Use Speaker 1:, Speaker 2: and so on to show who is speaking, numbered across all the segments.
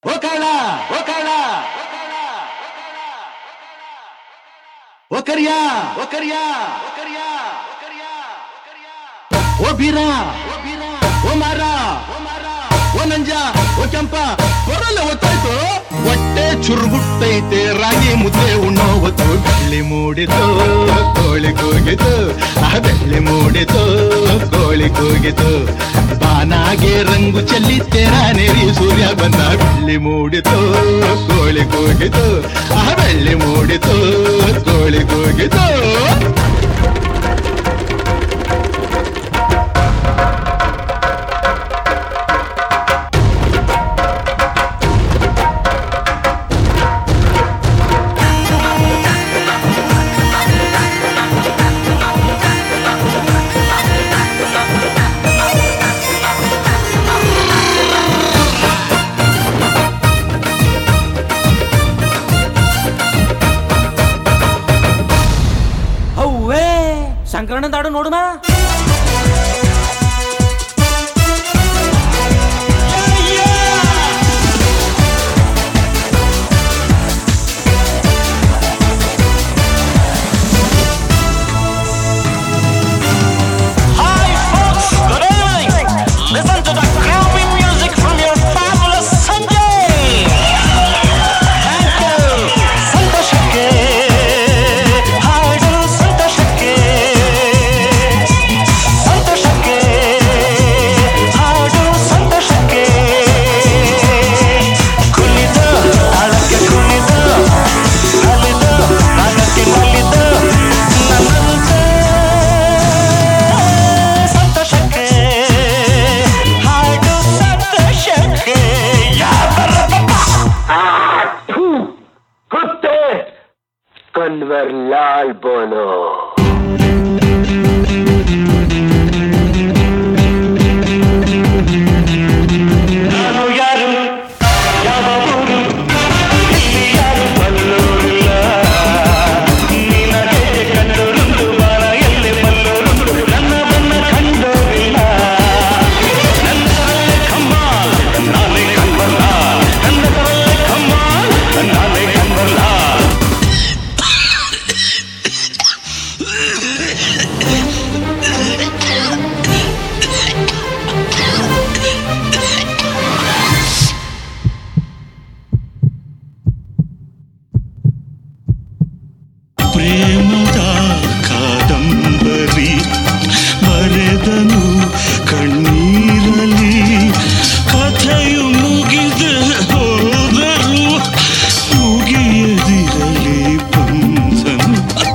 Speaker 1: ಓ ಕಾಳ ಓ ಕಾಳ ಓ ಕರಿಯ ಓ ಕರಿಯ ಓ ಕರಿಯ ಓ ಕರಿಯ ಓ ಬೀರ ಓ ಬೀರ ಓ ಮಾರ ಓ ಮಾರ ಓ ನಂಜ ಓ ಕೆಂಪ ಬರಲ್ಲ ಒತ್ತಾಯ್ತು ಹೊಟ್ಟೆ ಚುರುಗುಟ್ಟೈತೆ ರಾಗಿ ಮುದ್ದೆ ಉಣ್ಣೋ ಹೊತ್ತು ಬೆಳ್ಳಿ ಮೂಡಿತು ಕೋಳಿ ಕೂಗಿತು ಆ ಬೆಳ್ಳಿ ಮೂಡಿತು ಕೋಳಿ ಕೂಗಿತು ಬಾನಾಗೆ ರಂಗು ಚೆಲ್ಲಿ ತೆರ ನೆರಿ ಸೂರ್ಯ ಬಂದ ಬೆಳ್ಳಿ ಮೂಡಿತು ಕೋಳಿ ಕೂಗಿತು ಆ ಬೆಳ್ಳಿ ಮೂಡಿತು ಕೋಳಿ ಕೂಗಿತು
Speaker 2: ಅವ್ವೇ ಶಂಕರಣ್ಣನ ದಾಡು ನೋಡುಮ
Speaker 3: Hi folks, good evening. Listen to the groovy music from your fabulous Sanjay. Thank you. ಸಂತೋಷಕ್ಕೆ ಹಾಡು ಸಂತೋಷಕ್ಕೆ ಸಂತೋಷಕ್ಕೆ ಹಾಡು ಸಂತೋಷಕ್ಕೆ ಕುಣಿದು ತಾಳಕ್ಕೆ ಕುಣಿದು ನಲಿದು ನಾಗಕ್ಕೆ ನಲಿದು ನನ್ನಂತೆ ಸಂತೋಷಕ್ಕೆ ಹಾಡು ಸಂತೋಷಕ್ಕೆ
Speaker 4: कुत्ते कन्वर लाल बोलो
Speaker 3: ನಾನು ಯಾರು ಯಾವ ಊರು ಇಲ್ಲಿ ಯಾರು ಬಲ್ಲೋರಿಲ್ಲ ನಿನಗೆ ಕಂಡೋರುಂಟು ಬಾಳ ಎಲ್ಲಿ ಬಲ್ಲೋರುಂಟು ನನ್ನ ಬನ್ನ ಕಂಡೋರಿಲ್ಲ ನನ್ನ ತರಲೆ ಕಮ್ಮ ನಾನೇ ಕಂಬಲ್ಲ ನನ್ನ ತರಲೆ ಕಮ್ಮ ನಾನೇ ಕಂಬಲ್ಲ
Speaker 5: ಪ್ರೇಮದ ಕಾದಂಬರಿ ಬರೆದನು ಕಣ್ಣೀರಲಿ ಕಥೆಯು ಮುಗಿದ ಹೋದರು ಮುಗಿಯದಿರಲಿ ಬಂಧನು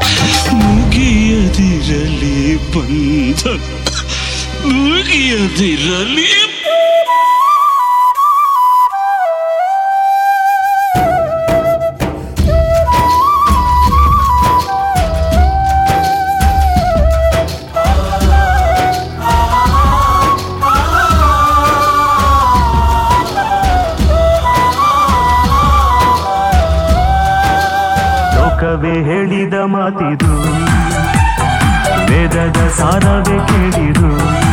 Speaker 5: ಮುಗಿಯದಿರಲಿ ಬಂಧನು ಮುಗಿಯದಿರಲಿ
Speaker 6: ಲೋಕವೇ ಹೇಳಿದ ಮಾತಿದು ವೇದದ ಸಾರವೇ ಕೇಳಿರು